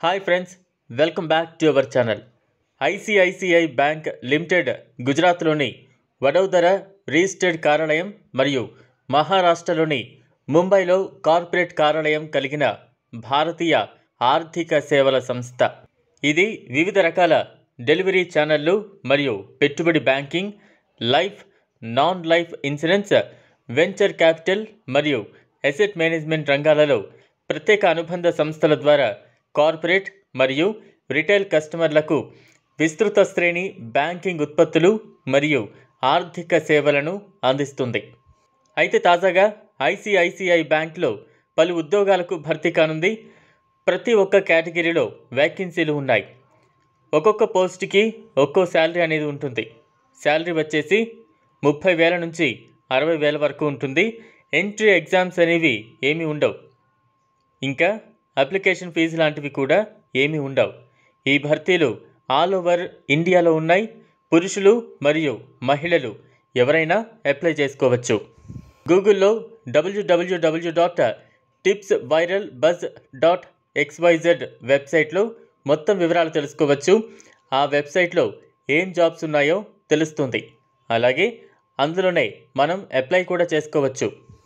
hi friends welcome back to our channel ICICI bank limited గుజరాత్లోని Vadodara registered కార్యాలయం మరియు మహారాష్ట్రలోని ముంబైలో కార్పొరేట్ కార్యాలయం కలిగిన భారతీయ ఆర్థిక సేవల సంస్థ ఇది వివిధ రకాల డెలివరీ ఛానళ్లు మరియు పెట్టుబడి banking life non life insurance venture capital మరియు అసెట్ మేనేజ్మెంట్ రంగాలలో ప్రత్యేక అనుబంధ సంస్థల ద్వారా కార్పొరేట్ మరియు రిటైల్ కస్టమర్లకు విస్తృత శ్రేణి బ్యాంకింగ్ ఉత్పత్తులు మరియు ఆర్థిక సేవలను అందిస్తుంది అయితే తాజాగా ఐసిఐసిఐ బ్యాంక్లో పలు ఉద్యోగాలకు భర్తీ కానుంది ప్రతి ఒక్క కేటగిరీలో వ్యాకెన్సీలు ఉన్నాయి ఒక్కొక్క పోస్ట్కి ఒక్కో శాలరీ అనేది ఉంటుంది శాలరీ వచ్చేసి ముప్పై వేల నుంచి అరవై వేల వరకు ఉంటుంది ఎంట్రీ ఎగ్జామ్స్ అనేవి ఏమీ ఉండవు ఇంకా అప్లికేషన్ ఫీజు లాంటివి కూడా ఏమీ ఉండవు ఈ భర్తీలు ఆల్ ఓవర్ ఇండియాలో ఉన్నాయి పురుషులు మరియు మహిళలు ఎవరైనా అప్లై చేసుకోవచ్చు గూగుల్లో WWW dot tips viral buzz dot XYZ వెబ్సైట్లో మొత్తం వివరాలు తెలుసుకోవచ్చు ఆ వెబ్సైట్లో ఏం జాబ్స్ ఉన్నాయో తెలుస్తుంది అలాగే అందులోనే మనం అప్లై కూడా చేసుకోవచ్చు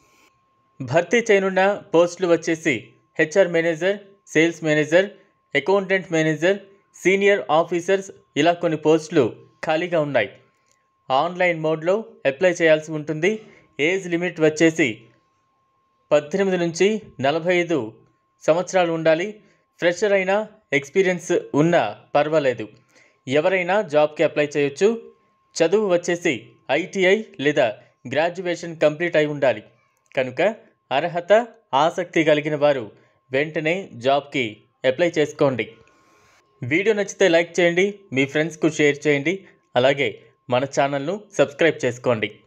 భర్తీ చేయనున్న పోస్టులు వచ్చేసి HR manager sales manager accountant manager senior officers ఇలా కొన్ని పోస్టులు ఖాళీగా ఉన్నాయి ఆన్లైన్ మోడ్లో అప్లై చేయాల్సి ఉంటుంది ఏజ్ లిమిట్ వచ్చేసి పద్దెనిమిది నుంచి నలభై ఐదు సంవత్సరాలు ఉండాలి ఫ్రెషర్ అయినా ఎక్స్పీరియన్స్ ఉన్నా పర్వాలేదు ఎవరైనా జాబ్కి అప్లై చేయొచ్చు చదువు వచ్చేసి ఐటీఐ లేదా గ్రాడ్యుయేషన్ కంప్లీట్ అయి ఉండాలి కనుక అర్హత ఆసక్తి కలిగిన వారు వెంటనే జాబ్కి అప్లై చేసుకోండి వీడియో నచ్చితే లైక్ చేయండి మీ ఫ్రెండ్స్కు షేర్ చేయండి అలాగే మన ఛానల్ను సబ్స్క్రైబ్ చేసుకోండి